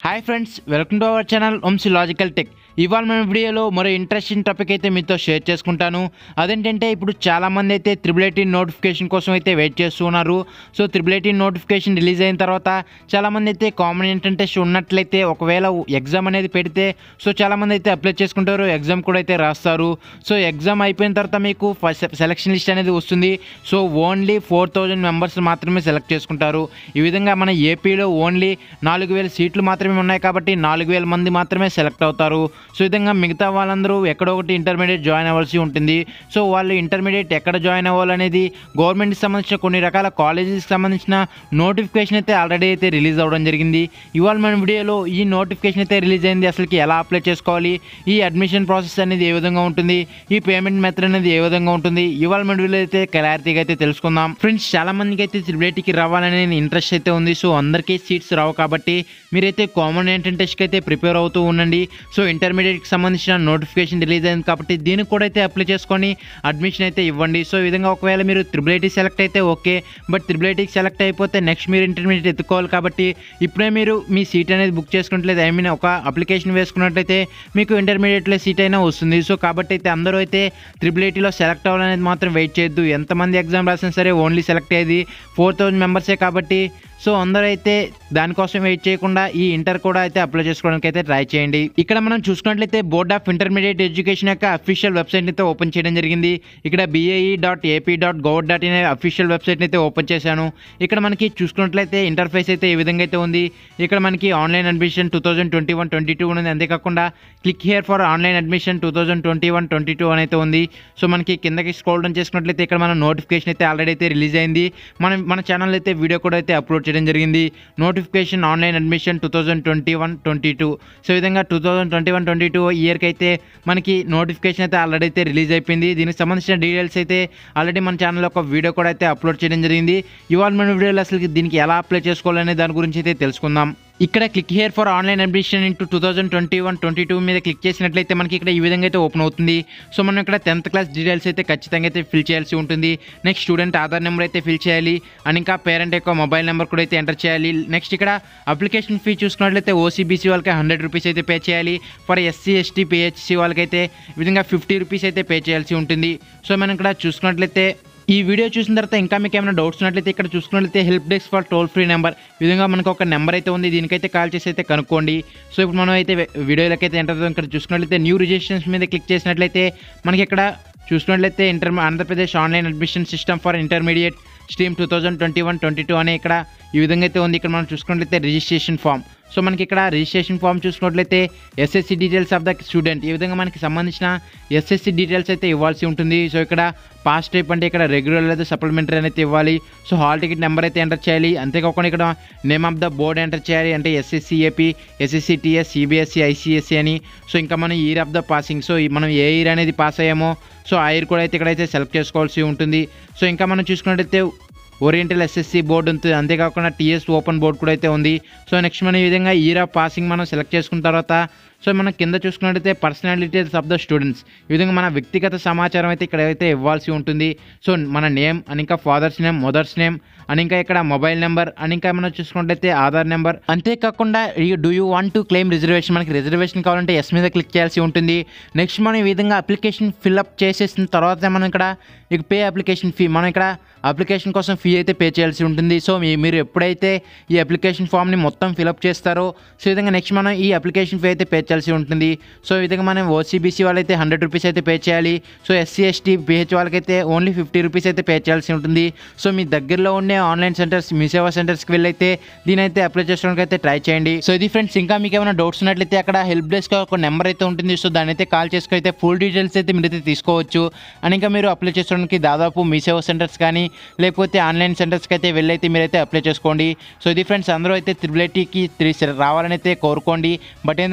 hi friends welcome to our channel Vamshi logical tech ఇవాళ మన వీడియోలో మరో ఇంట్రెస్టింగ్ టాపిక్ అయితే మీతో షేర్ చేసుకుంటాను అదేంటంటే ఇప్పుడు చాలామంది అయితే త్రిబుల్ ఎయిటీన్ నోటిఫికేషన్ కోసం అయితే వెయిట్ చేస్తున్నారు so triple eighteen notification release అయిన తర్వాత చాలామంది అయితే కామన్ ఏంటంటే ఉన్నట్లయితే ఒకవేళ ఎగ్జామ్ అనేది పెడితే సో చాలామంది అయితే అప్లై చేసుకుంటారు ఎగ్జామ్ కూడా అయితే రాస్తారు సో ఎగ్జామ్ అయిపోయిన తర్వాత మీకు ఫస్ట్ సెలక్షన్ లిస్ట్ అనేది వస్తుంది so only four thousand members మాత్రమే సెలెక్ట్ చేసుకుంటారు ఈ విధంగా మన ఏపీలో ఓన్లీ నాలుగు వేల సీట్లు మాత్రమే ఉన్నాయి కాబట్టి నాలుగు వేల మంది మాత్రమే సెలెక్ట్ అవుతారు సో ఈ విధంగా మిగతా వాళ్ళందరూ ఎక్కడో ఒకటి ఇంటర్మీడియట్ జాయిన్ అవ్వాల్సి ఉంటుంది సో వాళ్ళు ఇంటర్మీడియట్ ఎక్కడ జాయిన్ అవ్వాలనేది గవర్నమెంట్కి సంబంధించిన కొన్ని రకాల కాలేజెస్కి సంబంధించిన నోటిఫికేషన్ అయితే ఆల్రెడీ అయితే రిలీజ్ అవ్వడం జరిగింది ఇవాళ మన వీడియోలో ఈ నోటిఫికేషన్ అయితే రిలీజ్ అయింది అసలుకి ఎలా అప్లై చేసుకోవాలి ఈ అడ్మిషన్ ప్రాసెస్ అనేది ఏ విధంగా ఉంటుంది ఈ పేమెంట్ మెథడ్ అనేది ఏ విధంగా ఉంటుంది ఇవాళ మన వీడియోలో అయితే క్లారిటీగా అయితే తెలుసుకుందాం ఫ్రెండ్స్ చాలా మందికి అయితే త్రిబులేటీకి రావాలనే ఇంట్రెస్ట్ అయితే ఉంది సో అందరికీ సీట్స్ రావు కాబట్టి మీరైతే కామన్ ఎంట్రన్ టెస్ట్కి అయితే ప్రిపేర్ అవుతూ ఉండండి సో ఇంటర్మీడియట్కి సంబంధించిన నోటిఫికేషన్ రిలీజ్ అయింది కాబట్టి దీనికి కూడా అయితే అప్లై చేసుకొని అడ్మిషన్ అయితే ఇవ్వండి సో ఈ విధంగా ఒకవేళ మీరు త్రిబుల్ ఐటీ సెలెక్ట్ అయితే ఓకే బట్ త్రిబుల్ ఐటీకి సెలెక్ట్ అయిపోతే నెక్స్ట్ మీరు ఇంటర్మీడియట్ ఎత్తుకోవాలి కాబట్టి ఇప్పుడే మీరు మీ సీట్ అనేది బుక్ చేసుకున్నట్లయితే ఐ మీన్ ఒక అప్లికేషన్ వేసుకున్నట్లయితే మీకు ఇంటర్మీడియట్లో సీట్ అయినా వస్తుంది సో కాబట్టి అయితే అందరూ అయితే త్రిబుల్ ఐటీలో సెలెక్ట్ అవ్వాలనేది మాత్రం వెయిట్ చేయొద్దు ఎంతమంది ఎగ్జామ్ రాసినా సరే ఓన్లీ సెలెక్ట్ అయ్యేది ఫోర్ థౌజండ్ మెంబర్సే కాబట్టి సో అందరూ అయితే దానికోసం వెయిట్ చేయకుండా ఈ ఇంటర్ కూడా అయితే అప్లై చేసుకోవడానికి అయితే ట్రై చేయండి ఇక్కడ మనం చూసుకున్నట్లయితే బోర్డ్ ఆఫ్ ఇంటర్మీడియట్ ఎడ్యుకేషన్ యొక్క అఫీషియల్ వెబ్సైట్ అయితే ఓపెన్ చేయడం జరిగింది ఇక్కడ BIE dot AP dot gov dot in official website అయితే ఓపెన్ చేశాను ఇక్కడ మనకి చూసుకున్నట్లయితే ఇంటర్ఫేస్ అయితే ఈ విధంగా అయితే ఉంది ఇక్కడ మనకి online admission two thousand twenty one twenty two ఉంది అంతేకాకుండా click here for online admission two thousand twenty one twenty two అని అయితే ఉంది సో మనకి కిందకి స్క్రోల్ డౌన్ చేసుకున్నట్లయితే ఇక్కడ మన నోటిఫికేషన్ అయితే ఆల్రెడీ అయితే రిలీజ్ అయింది మనం మన ఛానల్ అయితే వీడియో కూడా అయితే అప్లోడ్ చేయడం జరిగింది notification online admission two thousand twenty one twenty two so ఈ విధంగా two thousand twenty one twenty two ఇయర్కి అయితే మనకి నోటిఫికేషన్ అయితే ఆల్రెడీ అయితే రిలీజ్ అయిపోయింది దీనికి సంబంధించిన డీటెయిల్స్ అయితే ఆల్రెడీ మన ఛానల్లో ఒక వీడియో కూడా అయితే అప్లోడ్ చేయడం జరిగింది ఇవాళ మన వీడియోలో అసలు దీనికి ఎలా అప్లై చేసుకోవాలనే దాని గురించి అయితే తెలుసుకుందాం ఇక్కడ click here for online admission into two thousand twenty one twenty two మీద క్లిక్ చేసినట్లయితే మనకి ఇక్కడ ఈ విధంగా అయితే ఓపెన్ అవుతుంది సో మనం ఇక్కడ టెన్త్ క్లాస్ డీటెయిల్స్ అయితే ఖచ్చితంగా అయితే ఫిల్ చేయాల్సి ఉంటుంది నెక్స్ట్ స్టూడెంట్ ఆధార్ నెంబర్ అయితే ఫిల్ చేయాలి అండ్ ఇంకా పేరెంట్ యొక్క మొబైల్ నెంబర్ కూడా అయితే ఎంటర్ చేయాలి నెక్స్ట్ ఇక్కడ అప్లికేషన్ ఫీ చూసుకున్నట్లయితే ఓసీబీసీ వాళ్ళకి హండ్రెడ్ రూపీస్ అయితే పే చేయాలి ఫర్ ఎస్సీ ఎస్టీ పిహెచ్సి వాళ్ళకైతే ఈ విధంగా ఫిఫ్టీ రూపీస్ అయితే పే చేయాల్సి ఉంటుంది సో మనం ఇక్కడ చూసుకున్నట్లయితే ఈ వీడియో చూసిన తర్వాత ఇంకా మీకు ఏమైనా డౌట్స్ ఉన్నట్లయితే ఇక్కడ చూసుకున్నట్లయితే help desk for toll free number ఈ విధంగా మనకు ఒక నెంబర్ అయితే ఉంది దీనికైతే కాల్ చేసి అయితే కనుక్కోండి సో ఇప్పుడు మనం అయితే వీడియోలోకి అయితే ఎంటర్ ఇక్కడ చూసుకున్నట్లయితే న్యూ రిజిస్ట్రేషన్స్ మీద క్లిక్ చేసినట్లయితే మనకి ఇక్కడ చూసుకున్నట్లయితే inter Andhra Pradesh online admission system for intermediate stream two thousand twenty one twenty two అనే ఇక్కడ ఈ విధంగా అయితే ఉంది ఇక్కడ మనం చూసుకున్నట్లయితే రిజిస్ట్రేషన్ ఫామ్ సో మనకి ఇక్కడ రిజిస్ట్రేషన్ ఫామ్ చూసుకున్నట్లయితే SSC details of the student ఈ విధంగా మనకి సంబంధించిన ఎస్ఎస్సి డీటెయిల్స్ అయితే ఇవ్వాల్సి ఉంటుంది సో ఇక్కడ పాస్ టైప్ అంటే ఇక్కడ రెగ్యులర్ అయితే సప్లిమెంటరీ అయితే ఇవ్వాలి సో హాల్ టికెట్ నెంబర్ అయితే ఎంటర్ చేయాలి అంతేకాకుండా ఇక్కడ name of the board enter చేయాలి అంటే SSC AP SSC TS CBSE ICSE అని సో ఇంకా మనం year of the passing so మనం ఏ ఇయర్ అనేది పాస్ అయ్యామో సో ఆ ఇయర్ కూడా అయితే ఇక్కడైతే సెలెక్ట్ చేసుకోవాల్సి ఉంటుంది సో ఇంకా మనం చూసుకున్నట్టయితే ఓరియంటల్ ఎస్ఎస్సి బోర్డు ఉంటుంది అంతేకాకుండా టీఎస్ ఓపెన్ బోర్డు కూడా అయితే ఉంది సో నెక్స్ట్ మనం ఈ విధంగా ఇయర్ ఆఫ్ పాసింగ్ మనం సెలెక్ట్ చేసుకున్న తర్వాత సో మనం కింద చూసుకున్నట్టయితే personal details of the students ఈ విధంగా మన వ్యక్తిగత సమాచారం అయితే ఇక్కడ అయితే ఇవ్వాల్సి ఉంటుంది సో మన నేమ్ అని ఇంకా ఫాదర్స్ నేమ్ మదర్స్ నేమ్ అని ఇంకా ఇక్కడ మొబైల్ నెంబర్ అని ఇంకా మనం చూసుకున్నట్లయితే ఆధార్ నెంబర్ అంతేకాకుండా do you want to claim reservation మనకి రిజర్వేషన్ కావాలంటే ఎస్ మీద క్లిక్ చేయాల్సి ఉంటుంది నెక్స్ట్ మనం ఈ విధంగా అప్లికేషన్ ఫిల్అప్ చేసేసిన తర్వాత మనం ఇక్కడ ఇక పే అప్లికేషన్ ఫీ మనం ఇక్కడ అప్లికేషన్ కోసం ఫీ అయితే పే చేయాల్సి ఉంటుంది సో మీ మీరు ఎప్పుడైతే ఈ అప్లికేషన్ ఫామ్ని మొత్తం ఫిలప్ చేస్తారో సో ఈ విధంగా నెక్స్ట్ మనం ఈ అప్లికేషన్ ఫీ అయితే పే చేయాల్సి ఉంటుంది సో ఈ విధంగా మనం ఓసీబీసీ వాళ్ళైతే హండ్రెడ్ రూపీస్ అయితే పే చేయాలి సో ఎస్సీ ఎస్టీ పిహెచ్ వాళ్ళకైతే ఓన్లీ ఫిఫ్టీ రూపీస్ అయితే పే చేయాల్సి ఉంటుంది సో మీ దగ్గరలో ఉండే ఆన్లైన్ సెంటర్స్ మీ సేవా సెంటర్స్కి వెళ్ళైతే దీని అయితే అప్లై చేసుకోవడానికి అయితే ట్రై చేయండి సో ఇది ఫ్రెండ్స్ ఇంకా మీకు ఏమైనా డౌట్స్ ఉన్నట్లయితే అక్కడ హెల్ప్ డెస్క్ ఒక నెంబర్ అయితే ఉంటుంది సో దాని అయితే కాల్ చేసుకుని అయితే ఫుల్ డీటెయిల్స్ అయితే మీరు అయితే తీసుకోవచ్చు అండ్ ఇంకా మీరు అప్లై చేసుకోవడానికి దాదాపు మీ సేవా సెంటర్స్ కానీ లేకపోతే ఆన్లైన్ సెంటర్స్కి అయితే వెళ్ళైతే మీరైతే అప్లై చేసుకోండి సో ఇది ఫ్రెండ్స్ అందరూ అయితే త్రిబుల్ ఐటీకి త్రీ రావాలని అయితే కోరుకోండి బట్ ఏంటంటే దానికోసం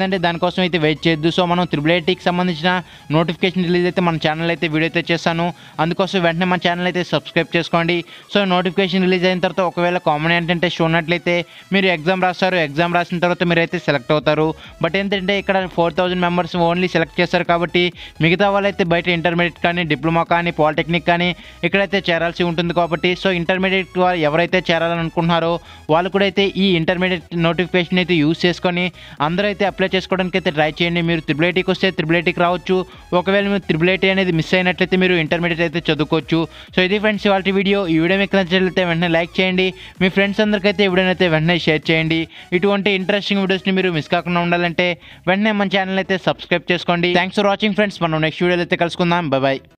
కోసం అయితే వెయిట్ చేయొద్దు సో మనం త్రిబుల్ ఐటీకి సంబంధించిన నోటిఫికేషన్ రిలీజ్ అయితే మన ఛానల్ అయితే వీడియో అయితే చేస్తాను అందుకోసం వెంటనే మన ఛానల్ అయితే సబ్స్క్రైబ్ చేసుకోండి సో నోటిఫికేషన్ రిలీజ్ అయిన తర్వాత ఒకవేళ కామన్ ఏంటంటే షో ఉన్నట్లయితే మీరు ఎగ్జామ్ రాస్తారు ఎగ్జామ్ రాసిన తర్వాత మీరు అయితే సెలెక్ట్ అవుతారు బట్ ఏంటంటే ఇక్కడ four thousand members only select చేస్తారు కాబట్టి మిగతా వాళ్ళైతే బయట ఇంటర్మీడియట్ కానీ డిప్లొమా కానీ పాలిటెక్నిక్ కానీ ఇక్కడైతే చేరాల్సి ఉంటుంది కాబట్టి సో ఇంటర్మీడియట్ వాళ్ళు ఎవరైతే చేరాలనుకుంటున్నారో వాళ్ళు కూడా అయితే ఈ ఇంటర్మీడియట్ నోటిఫికేషన్ అయితే యూస్ చేసుకొని అందరూ అయితే అప్లై చేసుకోవడానికి అయితే ట్రై చేయండి మీరు త్రిబుల్ ఐటీకి వస్తే త్రిబుల్ ఐటీకి రావచ్చు ఒకవేళ మీరు త్రిబుల్ ఐటీ అనేది మిస్ అయినట్లయితే మీరు ఇంటర్మీడియట్ అయితే చదువుకోవచ్చు సో ఇది ఫ్రెండ్స్ ఇవాళ వీడియో ఈ వీడియో మీకు నచ్చినట్లయితే వెంటనే లైక్ చేయండి మీ ఫ్రెండ్స్ అందరికైతే ఈ వీడియోని అయితే వెంటనే షేర్ చేయండి ఇటువంటి ఇంట్రెస్టింగ్ వీడియోస్ని మీరు మిస్ కాకుండా ఉండాలంటే వెంటనే మన ఛానల్ అయితే సబ్స్క్రైబ్ చేసుకోండి థ్యాంక్స్ ఫర్ వాచింగ్ ఫ్రెండ్స్ మనం నెక్స్ట్ వీడియోలో అయితే కలుసుకుందాం బాయ్